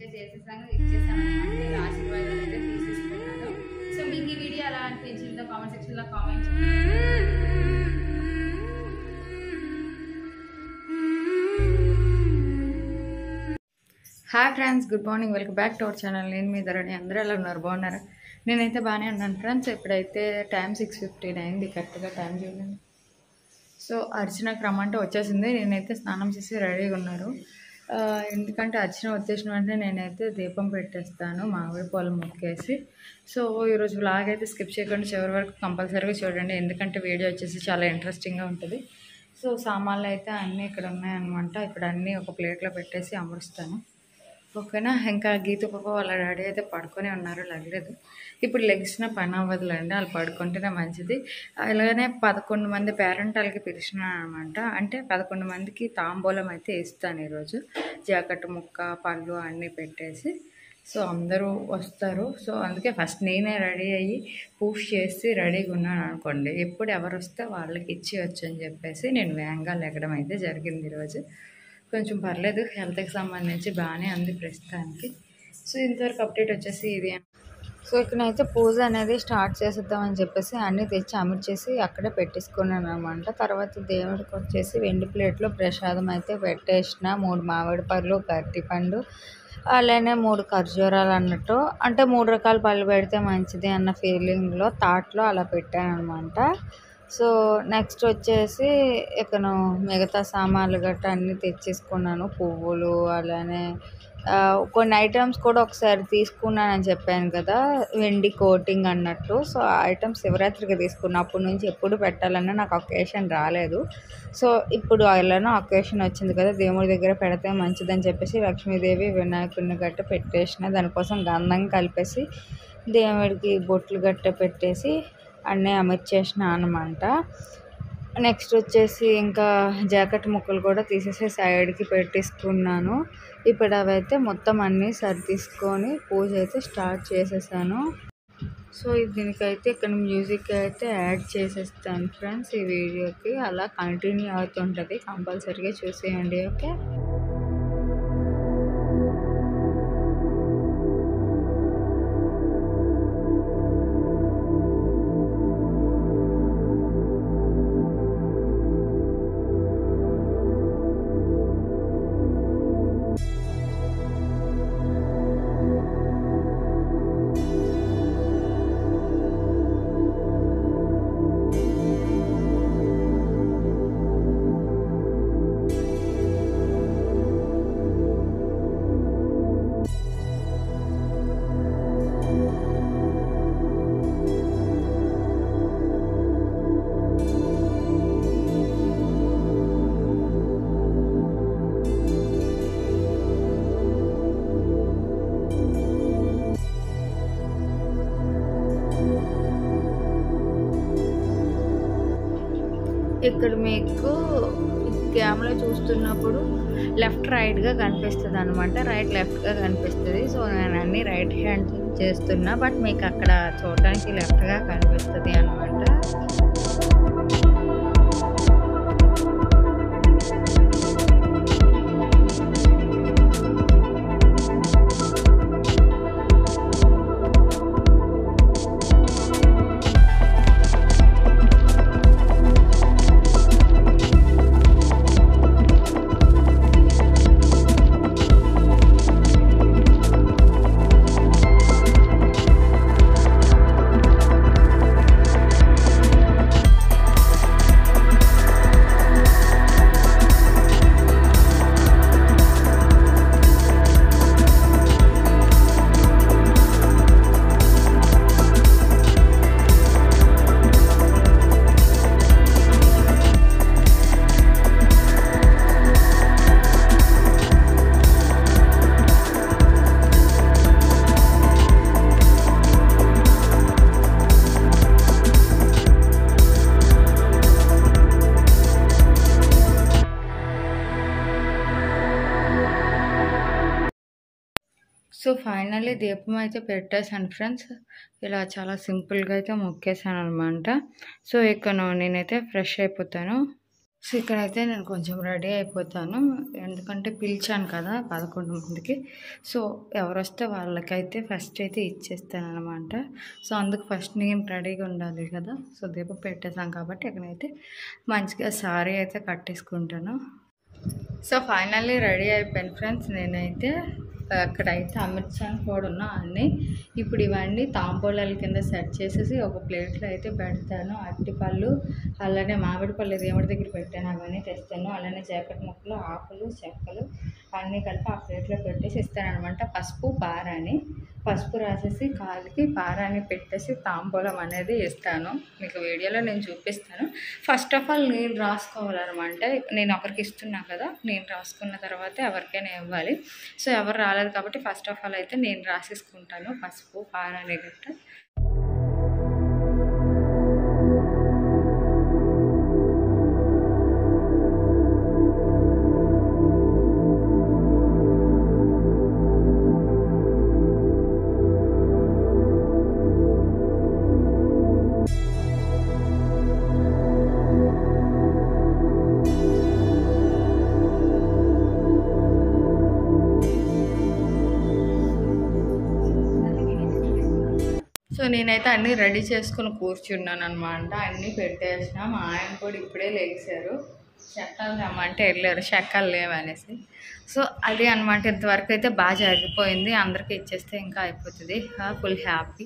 చేసేసాను ఇచ్చేసాను అనమాట ఇలా ఆశీర్వాదాలు అయితే తీసేసుకున్నాను సో మీకు ఈ వీడియో ఎలా అనిపించిందో కామెంట్ సెక్షన్లో comment hi friends good morning welcome back to our channel నేను మీ ధరణి అందరూ ఎలా ఉన్నారు బాగున్నారా నేనైతే బాగానే ఉన్నాను ఫ్రెండ్స్ ఇప్పుడైతే టైం సిక్స్ ఫిఫ్టీన్ అయింది కరెక్ట్గా టైం చూడండి సో అర్చనకు రమ్మంటే వచ్చేసింది నేనైతే స్నానం చేసి రెడీగా ఉన్నారు ఆ, ఎందుకంటే అర్చన వచ్చేసిన వెంటనే నేనైతే దీపం పెట్టేస్తాను మామిడి పొలం మొక్కేసి సో ఈరోజు వ్లాగ్ అయితే స్కిప్ చేయకుండా చివరి వరకు కంపల్సరీగా చూడండి ఎందుకంటే వీడియో వచ్చేసి చాలా ఇంట్రెస్టింగ్గా ఉంటుంది సో సామాన్లు అయితే అన్నీ ఇక్కడ ఉన్నాయన్నమాట ఇక్కడ అన్నీ ఒక ప్లేట్లో పెట్టేసి అమరుస్తాను ఓకేనా ఇంకా గీత పాప వాళ్ళ డాడీ అయితే పడుకొని ఉన్నారు లగలేదు ఇప్పుడు లెగ్సిన పని అవ్వదులేండి వాళ్ళు పడుకుంటేనే మంచిది అలాగనే పదకొండు మంది పేరెంట్ వాళ్ళకి పిలిచినాను అనమాట అంటే పదకొండు మందికి తాంబూలం అయితే ఇస్తాను ఈరోజు జాకెట్ ముక్క పళ్ళు అన్నీ పెట్టేసి సో అందరూ వస్తారు సో అందుకే ఫస్ట్ నేనే రెడీ అయ్యి పూష్ చేసి రెడీగా ఉన్నాను అనుకోండి ఎప్పుడు ఎవరు వస్తే వాళ్ళకి ఇచ్చేయచ్చు అని చెప్పేసి నేను వేగంగా లెగడం అయితే జరిగింది ఈరోజు కొంచెం పర్లేదు హెల్త్కి సంబంధించి బాగానే ఉంది ప్రస్తుతానికి సో ఇంతవరకు అప్డేట్ వచ్చేసి ఇది సో ఇక్కడైతే పూజ అనేది స్టార్ట్ చేసేద్దామని చెప్పేసి అన్నీ తెచ్చి అమర్చేసి అక్కడే పెట్టేసుకున్నాను అనమాట తర్వాత దేవుడికి వచ్చేసి వెండి ప్లేట్లో ప్రసాదం అయితే పెట్టేసిన మూడు మామిడి పళ్ళు కత్తి పండు అలానే మూడు ఖర్జూరాలు అన్నట్టు అంటే మూడు రకాల పళ్ళు పెడితే మంచిది అన్న ఫీలింగ్లో థాట్లో అలా పెట్టాను అనమాట సో నెక్స్ట్ వచ్చేసి ఇకను మిగతా సామాన్లు గట్రా అన్నీ తెచ్చేసుకున్నాను పువ్వులు అలానే ఆ, కొన్ని ఐటమ్స్ కూడా ఒకసారి తీసుకున్నానని చెప్పాను కదా వెండి కోటింగ్ అన్నట్టు సో ఆ ఐటమ్స్ శివరాత్రికి తీసుకున్న అప్పటి నుంచి ఎప్పుడు పెట్టాలన్నా నాకు ఒకేషన్ రాలేదు సో ఇప్పుడు అలానే ఒకేషన్ వచ్చింది కదా దేవుడి దగ్గర పెడితే మంచిదని చెప్పేసి లక్ష్మీదేవి వినాయకుడిని గట్ట పెట్టేసిన దానికోసం గంధం కలిపేసి దేవుడికి బొట్లు గట్ట పెట్టేసి అన్నీ అమర్చేసిన అనమాట నెక్స్ట్ వచ్చేసి ఇంకా జాకెట్ ముక్కలు కూడా తీసేసి సైడ్కి పెట్టేసుకున్నాను ఇప్పుడు అవైతే మొత్తం అన్నీ సర్దిసుకొని పూజ అయితే స్టార్ట్ చేసేసాను సో దీనికైతే ఇక్కడ మ్యూజిక్ అయితే యాడ్ చేసేస్తాను ఫ్రెండ్స్ ఈ వీడియోకి అలా కంటిన్యూ అవుతుంటుంది కంపల్సరీగా చూసేయండి ఓకే ఇక్కడ మీకు కెమెరా చూస్తున్నప్పుడు లెఫ్ట్ రైట్గా కనిపిస్తుంది అనమాట రైట్ లెఫ్ట్గా కనిపిస్తుంది సో నేను అన్ని రైట్ హ్యాండ్ చేస్తున్నా బట్ మీకు అక్కడ చూడడానికి లెఫ్ట్గా కనిపిస్తుంది అనమాట సో ఫైనల్లీ దీపం అయితే పెట్టేశాను ఫ్రెండ్స్ ఇలా చాలా సింపుల్గా అయితే మొక్కేసాను అనమాట సో ఇక్కడ నేనైతే ఫ్రెష్ అయిపోతాను సో ఇక్కడైతే నేను కొంచెం రెడీ అయిపోతాను ఎందుకంటే పిలిచాను కదా పదకొండు మందికి సో ఎవరు వస్తే వాళ్ళకైతే ఫస్ట్ అయితే ఇచ్చేస్తాను అనమాట సో అందుకు ఫస్ట్ నేను రెడీగా ఉండాలి కదా సో దీపం పెట్టేసాం కాబట్టి ఇక్కడైతే మంచిగా సారీ అయితే కట్టేసుకుంటాను సో ఫైనల్లీ రెడీ అయిపోయాను ఫ్రెండ్స్ నేనైతే అక్కడైతే అమర్చాను కూడా ఉన్నా అన్నీ ఇప్పుడు ఇవన్నీ తాంబూలాల కింద సెట్ చేసేసి ఒక ప్లేట్లో అయితే పెడతాను అరటిపళ్ళు అలానే మామిడి పళ్ళు దేవుడి దగ్గర పెట్టాను అవన్నీ తెస్తాను అలానే జాకెట్ ముక్కలు ఆకులు చెక్కలు అన్నీ కలిపి ఆ ప్లేట్లో పెట్టేసి ఇస్తాను అనమాట పసుపు పారాని పసుపు రాసేసి కాలికి పారాని పెట్టేసి తాంబూలం అనేది ఇస్తాను మీకు వీడియోలో నేను చూపిస్తాను ఫస్ట్ ఆఫ్ ఆల్ నేను రాసుకోవాలన్నమాట నేను ఒకరికి ఇస్తున్నా కదా నేను రాసుకున్న తర్వాత ఎవరికైనా ఇవ్వాలి సో ఎవరు రాలేదు కాబట్టి ఫస్ట్ ఆఫ్ ఆల్ అయితే నేను రాసేసుకుంటాను పసుపు పారాని గట్ట సో నేనైతే అన్నీ రెడీ చేసుకుని కూర్చున్నాను అనమాట అన్నీ పెట్టేసిన మా ఆయన కూడా ఇప్పుడే లేచారు చెక్కలు తెమ్మంటే వెళ్ళారు చెక్కలు లేవనేసి సో అది అనమాట ఇంతవరకు అయితే బాగా జరిగిపోయింది అందరికీ ఇచ్చేస్తే ఇంకా అయిపోతుంది ఫుల్ హ్యాపీ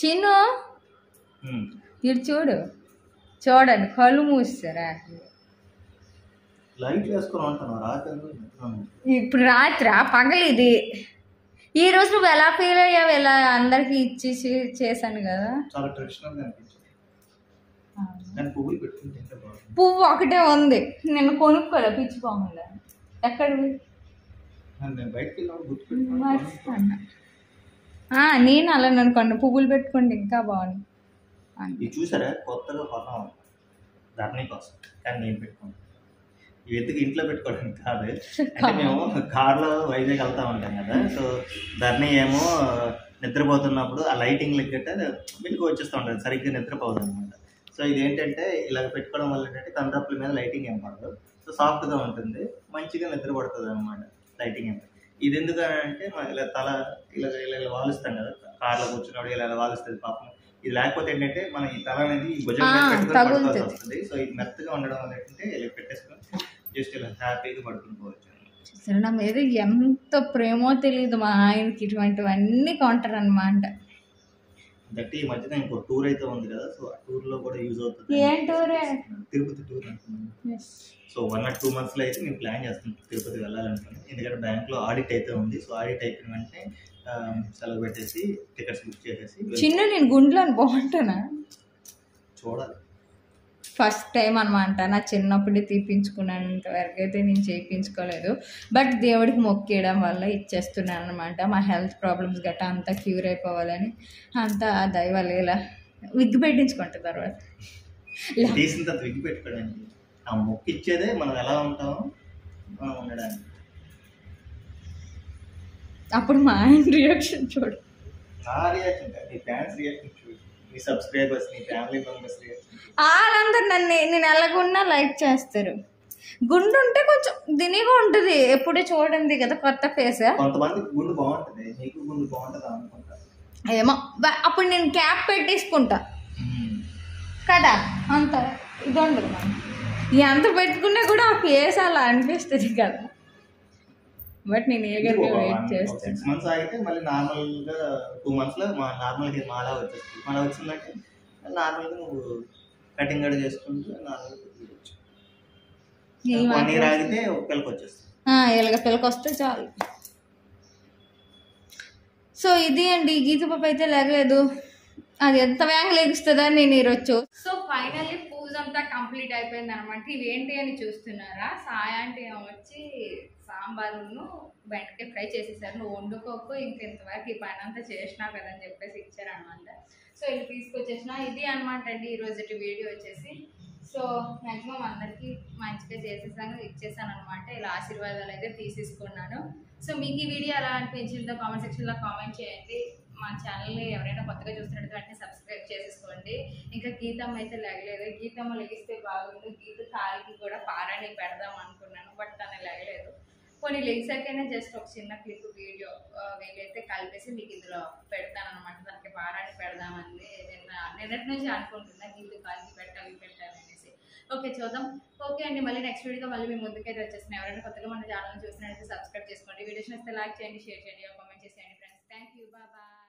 చిన్ను ఉమ్. ఇటు చూడు చూడండి కళ్ళు మూస్తారా లైట్ వేసుకొని ఉంటాను రాత్రి నిద్రపోను. ఇప్పుడు రాత్రా పగలు ఇది ఈ రోజు నువ్వు ఎలా ఫీల్ అయ్యావు ఎలా అందరికి ఇచ్చేసి చేశాను కదా చాలా ట్రెడిషనల్ గా అనిపించింది దాని పువ్వులు పెట్టుకుంటే ఇంకా బాగుంది పువ్వు ఒకటే ఉంది నేను కొనుక్కోలే పిచ్చి బాగుంది ఎక్కడ నేను బయటకు వెళ్ళినప్పుడు గుర్తు పెట్టుకుని మర్చిపోయినా. ఆ, నేను అలా నన్ను కొన్ని పువ్వులు పెట్టుకోండి ఇంకా బాగుంది అని. ఇది చూసారా కొత్తగా కొన్నాం ధర్నీ కోసం కానీ నేను పెట్టుకున్నాను ఇవి ఎందుకు ఇంట్లో పెట్టుకోవడానికి కాదు అంటే మేము కార్లో వైజాగ్ వెళ్తా ఉంటాం కదా సో ధర్నీ ఏమో నిద్రపోతున్నప్పుడు ఆ లైటింగ్ గట్ట మిల్క్ వచ్చేస్తూ ఉంటుంది సరిగ్గా నిద్రపోదు అనమాట సో ఇది ఏంటంటే ఇలా పెట్టుకోవడం వల్ల ఏంటంటే కనురప్పుల మీద లైటింగ్ ఏం పడదు సో సాఫ్ట్గా ఉంటుంది మంచిగా నిద్ర పడుతుంది అనమాట లైటింగ్ ఏం ఇది ఎందుకు అని అంటే మనం ఇలా తల ఇలా ఇలా ఇలా వాలుస్తాం కదా కార్లో కూర్చున్నప్పుడు ఇలా ఇలా వాలుస్తుంది పాపం ఇది లేకపోతే ఏంటంటే మన ఈ తల అనేది ఈ భుజం మీద ఆ, పెట్టుకొని తగులుతుంది. పడుకోవాల్సి వస్తుంది సో ఇది మెత్తగా ఉండడం వల్ల ఏంటంటే ఇలా పెట్టేసుకొని జస్ట్ ఇలా హ్యాపీగా పడుకుని పోవచ్చు చూసారా నా మీద ఎంత ప్రేమో తెలియదు మా ఆయనకి ఇటువంటివన్నీ కొంటారు అనమాట దట్టి ఈ మధ్యన ఇంకో టూర్ అయితే ఉంది కదా సో ఆ టూర్ లో కూడా యూజ్ అవుతుంది ఏం టూరే తిరుపతి టూర్ అనుకున్నాను so one or two months లో అయితే మేము ప్లాన్ చేస్తాం తిరుపతి వెళ్ళాలనుకున్నాం ఎందుకంటే బ్యాంక్ లో ఆడిట్ అయితే ఉంది సో ఆడిట్ అయిపోయిన వెంటనే ఆ, సెలవు పెట్టేసి టికెట్స్ బుక్ చేసేసి వెళ్ళి చిన్న నేను గుండ్లో బాగుంటానా చూడాలి ఫస్ట్ టైం అనమాట నా చిన్నప్పుడే తీపించుకున్నంత వరకు అయితే నేను చేయించుకోలేదు బట్ దేవుడికి మొక్కేయడం వల్ల ఇచ్చేస్తున్నాను అనమాట మా హెల్త్ ప్రాబ్లమ్స్ గట్రా అంతా క్యూర్ అయిపోవాలని అంతా దైవ ఇలా విగ్గు పెట్టించుకుంటా తర్వాత తీసిన తర్వాత విగ్గి పెట్టుకోవడానికి ఆ మొక్కు ఇచ్చేదే మనం ఎలా ఉంటామో మనం ఉండడానికి అప్పుడు మా ఆయన రియాక్షన్ చూడు నా రియాక్షన్ కాదు నీ ఫ్యాన్స్ రియాక్షన్ చూడు నీ సబ్స్క్రైబర్స్ నీ ఫ్యామిలీ మెంబర్స్ రియాక్షన్ వాళ్ళందరూ నన్ను నేను ఎలాగున్నా లైక్ చేస్తారు గుండు ఉంటే కొంచెం దినిగా ఉంటుంది ఎప్పుడు చూడండి కదా కొత్త ఫేస్ కొంతమంది గుండు బాగుంటుంది నీకు గుండు బాగుంటుంది అనుకుంటా ఏమో బ- అప్పుడు నేను క్యాప్ పెట్టేసుకుంటా కదా అంత ఇది ఉండదు మనం ఎంత పెట్టుకున్నా కూడా ఆ ఫేస్ అలా అనిపిస్తుంది కదా బట్ నేను ఏగర్గా వెయిట్ చేస్తాను సిక్స్ మంత్స్ ఆగితే మళ్ళీ నార్మల్ గా టూ మంత్స్ లో మా నార్మల్ గా మాలా వచ్చేస్తుంది మాలా వచ్చిందంటే నార్మల్ గా నువ్వు కటింగ్ గడ్ చేసుకుంటూ నార్మల్ ఈ వన్ మాత్రం- ఇయర్ ఆగితే ఒక పిల్లకి వచ్చేస్తుంది ఆ, ఇలాగ పిల్లకి వస్తే చాలు సో ఇది అండి గీత పాప అయితే లేగలేదు అది ఎంత వేగంగా లెగుస్తుందా నేను ఈరోజు సో ఫైనల్లీ పూజ అంతా కంప్లీట్ అయిపోయింది అనమాట ఇవేంటి అని చూస్తున్నారా సాయాంటి వచ్చి సాంబారును బెండకాయ ఫ్రై చేసేసారు నువ్వు వండుకోకు ఇంక ఇంతవరకు ఈ పని అంతా చేసినావు కదా అని చెప్పేసి ఇచ్చారనమాట సో ఇది తీసుకొచ్చేసిన ఇది అనమాట అండి ఈ రోజు వీడియో వచ్చేసి సో మ్యాక్సిమం అందరికీ మంచిగా చేసేసాను ఇచ్చేసాను అనమాట ఇలా ఆశీర్వాదాలు అయితే తీసేసుకున్నాను సో మీకు ఈ వీడియో ఎలా అనిపించిందో కామెంట్ సెక్షన్లో కామెంట్ చేయండి మా ఛానల్ని ఎవరైనా కొత్తగా చూస్తున్నట్టు వెంటనే సబ్స్క్రైబ్ చేసేసుకోండి ఇంకా గీతమ్మ అయితే లేగలేదు గీతమ్మ లెగిస్తే బాగుంది గీత కాలికి కూడా పారాణి పెడదాం అనుకున్నాను బట్ తను లేగలేదు కొన్ని లెగ్సాకైనా జస్ట్ ఒక చిన్న క్లిప్ వీడియో వీలైతే కలిపేసి మీకు ఇందులో పెడతాను అనమాట దానికి పారాణి పెడదామని నిన్న నిన్నటి నుంచి అనుకుంటున్నా గీత కాలికి పెట్టాలి పెట్టాలి అనేసి ఓకే చూద్దాం ఓకే అండి మళ్ళీ నెక్స్ట్ వీడియోతో మళ్ళీ మీ ముందుకైతే వచ్చేస్తున్నాయి ఎవరైనా కొత్తగా మన ఛానల్ చూసినట్లయితే సబ్స్క్రైబ్ చేసుకోండి వీడియోస్ నచ్చితే లైక్ చేయండి షేర్ చేయండి కామెంట్ చేసేయండి ఫ్రెండ్స్ థ్యాంక్ యూ బాయ్